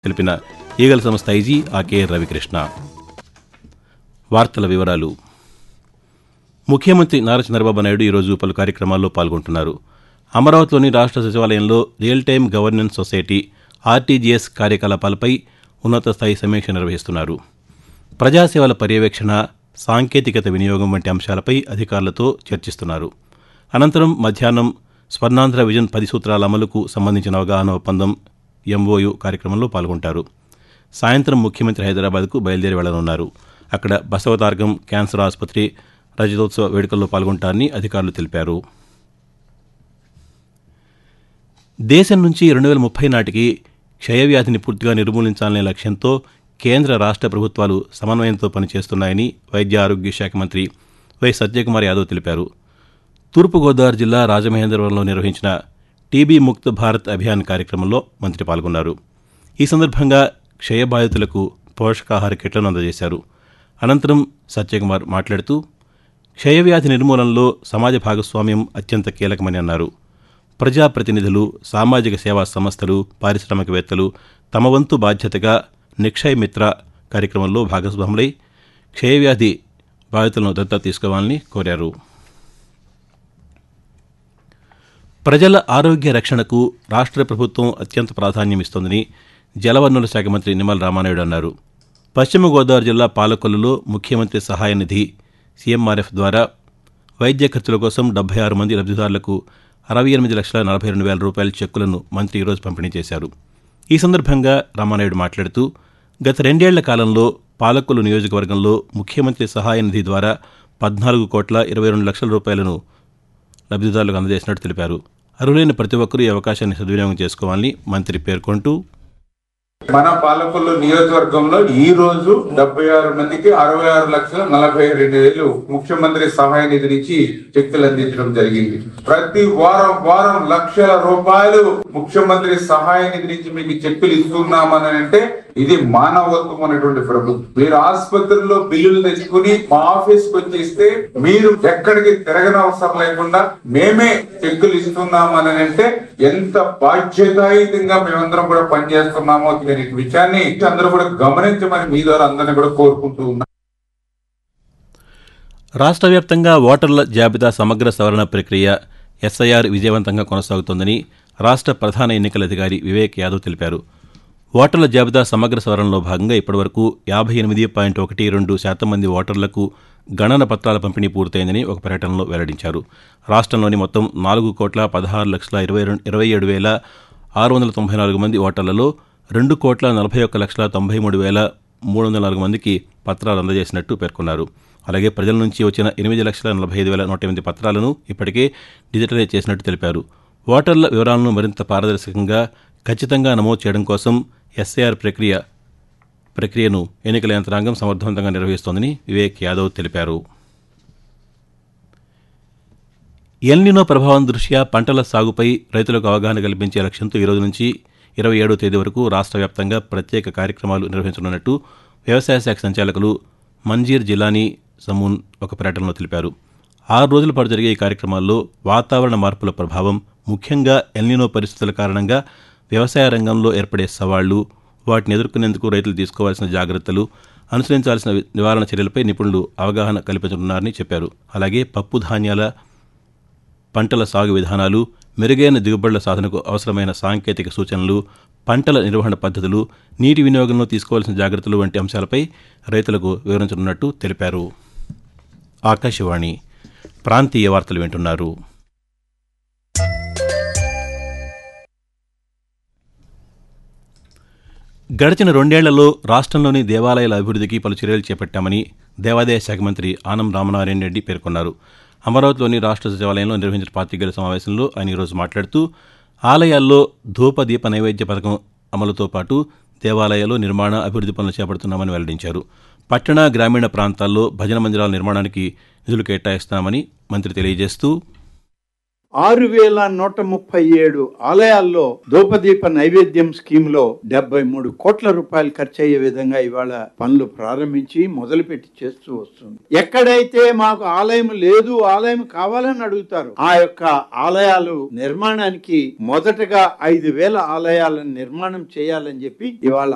తెలిపిన ఈగల సంస్థ ఐజీ ఆకే రవికృష్ణ వార్తల వివరాలు ముఖ్యమంత్రి నారా చంద్రబాబు నాయుడు ఈరోజు పలు కార్యక్రమాల్లో పాల్గొంటున్నారు అమరావతిలోని రాష్ట్ర సచివాలయంలో real time governance society RTGS కార్యకలాపాలపై ఉన్నత స్థాయి సమీక్ష నిర్వహిస్తున్నారు ప్రజాసేవల పర్యవేక్షణ సాంకేతికత వినియోగం వంటి అంశాలపై అధికారులతో చర్చిస్తున్నారు అనంతరం మధ్యాహ్నం స్వర్ణాంధ్ర విజన్ పది సూత్రాల అమలుకు సంబంధించిన అవగాహన ఒప్పందం ఎంఓయు కార్యక్రమంలో పాల్గొంటారు సాయంత్రం ముఖ్యమంత్రి హైదరాబాద్కు బయలుదేరి వెళ్లనున్నారు అక్కడ బసవతారకం క్యాన్సర్ ఆసుపత్రి రజతోత్సవ వేడుకల్లో పాల్గొంటారని అధికారులు తెలిపారు దేశం నుంచి రెండు వేల ముప్పై నాటికి క్షయవ్యాధిని పూర్తిగా నిర్మూలించాలనే లక్ష్యంతో కేంద్ర రాష్ట్ర ప్రభుత్వాలు సమన్వయంతో పనిచేస్తున్నాయని వైద్య ఆరోగ్య శాఖ మంత్రి వై సత్యకుమార్ యాదవ్ తెలిపారు తూర్పుగోదావరి జిల్లా రాజమహేంద్రవరంలో నిర్వహించిన టీబీ ముక్త్ భారత్ అభియాన్ కార్యక్రమంలో మంత్రి పాల్గొన్నారు ఈ సందర్భంగా క్షయబాధితులకు పోషకాహార కిట్లను అందజేశారు అనంతరం సత్యకుమార్ మాట్లాడుతూ క్షయవ్యాధి నిర్మూలనలో సమాజ భాగస్వామ్యం అత్యంత కీలకమని అన్నారు ప్రజాప్రతినిధులు సామాజిక సేవా సంస్థలు పారిశ్రామికవేత్తలు తమ వంతు బాధ్యతగా నిక్షయ్ మిత్ర కార్యక్రమంలో భాగస్వాములై క్షయవ్యాధి బాధితులను దత్తత తీసుకోవాలని కోరారు ప్రజల ఆరోగ్య రక్షణకు రాష్ట్ర ప్రభుత్వం అత్యంత ప్రాధాన్యమిస్తోందని జలవనరుల శాఖ మంత్రి నిమ్మల రామానాయుడు అన్నారు పశ్చిమ గోదావరి జిల్లా పాలకొల్లులో ముఖ్యమంత్రి సహాయ నిధి సీఎంఆర్ఎఫ్ ద్వారా వైద్య ఖర్చుల కోసం డెబ్బై ఆరు మంది లబ్ధిదారులకు అరవై ఎనిమిది లక్షల నలభై రెండు వేల రూపాయల చెక్కులను మంత్రి ఈరోజు పంపిణీ చేశారు ఈ సందర్భంగా రామానాయుడు మాట్లాడుతూ గత రెండేళ్ల కాలంలో పాలకొల్లు నియోజకవర్గంలో ముఖ్యమంత్రి సహాయ నిధి ద్వారా పద్నాలుగు కోట్ల ఇరవై రెండు లక్షల రూపాయలను లబ్ధిదారులకు అందజేసినట్టు తెలిపారు అర్హులైన ప్రతి ఒక్కరూ ఈ అవకాశాన్ని సద్వినియోగం చేసుకోవాలని మంత్రి పేర్కొంటూ మన పాలకొల్లు నియోజకవర్గంలో ఈ రోజు డెబ్బై ఆరు మందికి అరవై ఆరు లక్షల నలభై రెండు వేలు ముఖ్యమంత్రి సహాయ నిధి నుంచి చెక్కులు అందించడం జరిగింది ప్రతి వారం వారం లక్షల రూపాయలు ముఖ్యమంత్రి సహాయ నిధి నుంచి మీకు చెక్కులు ఇస్తున్నామని అంటే ఇది మానవత్వం అనేటువంటి ప్రభుత్వం మీరు ఆసుపత్రిలో బిల్లులు తెచ్చుకుని మా ఆఫీస్ కి వచ్చి ఇస్తే మీరు ఎక్కడికి తిరగనవసరం లేకుండా మేమే చెక్కులు ఇస్తున్నామని అంటే ఎంత బాధ్యతాయుతంగా మేమందరం కూడా పనిచేస్తున్నామో దీని విషయాన్ని అందరూ కూడా గమనించమని మీ ద్వారా అందరినీ కూడా కోరుకుంటూ ఉన్నాం రాష్ట్ర వ్యాప్తంగా ఓటర్ల జాబితా సమగ్ర సవరణ ప్రక్రియ ఎస్ఐఆర్ విజయవంతంగా కొనసాగుతోందని రాష్ట్ర ప్రధాన ఎన్నికల అధికారి వివేక్ యాదవ్ తెలిపారు ఓటర్ల జాబితా సమగ్ర సవరణలో భాగంగా ఇప్పటివరకు యాభై ఎనిమిది పాయింట్ ఒకటి రెండు శాతం మంది ఓటర్లకు గణన పత్రాల పంపిణీ పూర్తయిందని ఒక ప్రకటనలో వెల్లడించారు రాష్ట్రంలోని మొత్తం నాలుగు కోట్ల పదహారు లక్షల ఇరవై రెండు ఇరవై ఏడు వేల ఆరు వందల తొంభై నాలుగు మంది ఓటర్లలో రెండు కోట్ల నలభై ఒక్క లక్షల తొంభై మూడు వేల మూడు వందల నాలుగు మందికి పత్రాలు అందజేసినట్టు పేర్కొన్నారు అలాగే ప్రజల నుంచి వచ్చిన ఎనిమిది లక్షల నలభై ఐదు వేల నూట ఎనిమిది పత్రాలను ఇప్పటికే డిజిటలైజ్ చేసినట్టు తెలిపారు ఓటర్ల వివరాలను మరింత పారదర్శకంగా ఖచ్చితంగా నమోదు చేయడం కోసం ఎస్ఐఆర్ ప్రక్రియ ప్రక్రియను ఎన్నికల యంత్రాంగం సమర్థవంతంగా నిర్వహిస్తోందని వివేక్ యాదవ్ తెలిపారు ఎల్నినో ప్రభావం దృష్ట్యా పంటల సాగుపై రైతులకు అవగాహన కల్పించే లక్ష్యంతో ఈ రోజు నుంచి ఇరవై ఏడో తేదీ వరకు రాష్ట్ర వ్యాప్తంగా ప్రత్యేక కార్యక్రమాలు నిర్వహించనున్నట్టు వ్యవసాయ శాఖ సంచాలకులు మంజీర్ జిలానీ సమూన్ ఒక ప్రకటనలో తెలిపారు ఆరు రోజుల పాటు జరిగే ఈ కార్యక్రమాల్లో వాతావరణ మార్పుల ప్రభావం ముఖ్యంగా ఎల్నినో పరిస్థితుల కారణంగా వ్యవసాయ రంగంలో ఏర్పడే సవాళ్లు వాటిని ఎదుర్కొనేందుకు రైతులు తీసుకోవాల్సిన జాగ్రత్తలు అనుసరించాల్సిన నివారణ చర్యలపై నిపుణులు అవగాహన కల్పించనున్నారని చెప్పారు అలాగే పప్పు ధాన్యాల పంటల సాగు విధానాలు మెరుగైన దిగుబడుల సాధనకు అవసరమైన సాంకేతిక సూచనలు పంటల నిర్వహణ పద్ధతులు నీటి వినియోగంలో తీసుకోవాల్సిన జాగ్రత్తలు వంటి అంశాలపై రైతులకు వివరించనున్నట్టు తెలిపారు ఆకాశవాణి ప్రాంతీయ వార్తలు వింటున్నారు గడిచిన రెండేళ్లలో రాష్ట్రంలోని దేవాలయాల అభివృద్ధికి పలు చర్యలు చేపట్టామని దేవాదాయ శాఖ మంత్రి ఆనం రామనారాయణ రెడ్డి పేర్కొన్నారు అమరావతిలోని రాష్ట్ర సచివాలయంలో నిర్వహించిన పాతికేయుల సమావేశంలో ఆయన ఈరోజు మాట్లాడుతూ ఆలయాల్లో ధూప దీప నైవేద్య పథకం అమలుతో పాటు దేవాలయాల్లో నిర్మాణ అభివృద్ధి పనులు చేపడుతున్నామని వెల్లడించారు పట్టణ గ్రామీణ ప్రాంతాల్లో భజన మందిరాల నిర్మాణానికి నిధులు కేటాయిస్తున్నామని మంత్రి తెలియజేస్తూ ఆరు వేల నూట ముప్పై ఏడు ఆలయాల్లో ధూపదీప నైవేద్యం స్కీమ్ లో డెబ్బై మూడు కోట్ల రూపాయలు ఖర్చు అయ్యే విధంగా ఇవాళ పనులు ప్రారంభించి మొదలుపెట్టి చేస్తూ వస్తుంది ఎక్కడైతే మాకు ఆలయం లేదు ఆలయం కావాలని అడుగుతారు ఆ యొక్క ఆలయాలు నిర్మాణానికి మొదటగా ఐదు వేల ఆలయాలను నిర్మాణం చేయాలని చెప్పి ఇవాళ